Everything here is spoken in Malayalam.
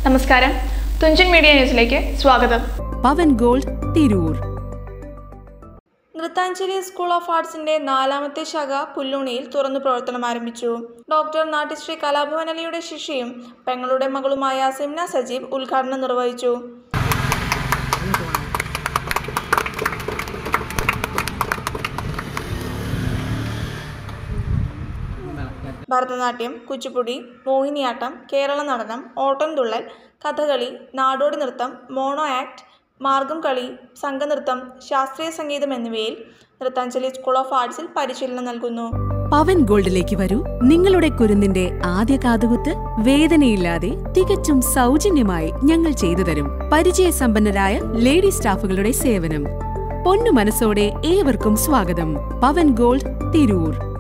നമസ്കാരം തുഞ്ചൻ മീഡിയ ന്യൂസിലേക്ക് സ്വാഗതം Pavan gold Tirur Nrithanjali school of ആർട്സിന്റെ നാലാമത്തെ ശാഖ പുല്ലൂണിയിൽ തുറന്നു പ്രവർത്തനം ആരംഭിച്ചു ഡോക്ടർ നാട്യശ്രീ കലാഭവൻ അലിയുടെ ശിഷ്യയും പെങ്ങളുടെ മകളുമായ സിംന സജീവ് ഉദ്ഘാടനം നിർവഹിച്ചു ഭരതനാട്യം കുച്ചിപ്പുടി മോഹിനിയാട്ടം കേരള നടനം ഓട്ടംതുള്ളൽ കഥകളി നാടോടി നൃത്തം മോണോ ആക്ട് മാർഗം കളി സംഘനൃത്തം ശാസ്ത്രീയ സംഗീതം എന്നിവയിൽ നൃത്താഞ്ജലി സ്കൂൾ ഓഫ് ആർട്സിൽ പരിശീലനം നൽകുന്നു പവൻ ഗോൾഡിലേക്ക് വരൂ നിങ്ങളുടെ കുരുന്നിന്റെ ആദ്യ കാതുകുത്ത് വേദനയില്ലാതെ തികച്ചും സൗജന്യമായി ഞങ്ങൾ ചെയ്തു തരും പരിചയസമ്പന്നരായ ലേഡി സ്റ്റാഫുകളുടെ സേവനം പൊന്നു മനസ്സോടെ ഏവർക്കും സ്വാഗതം പവൻ ഗോൾഡ് തിരൂർ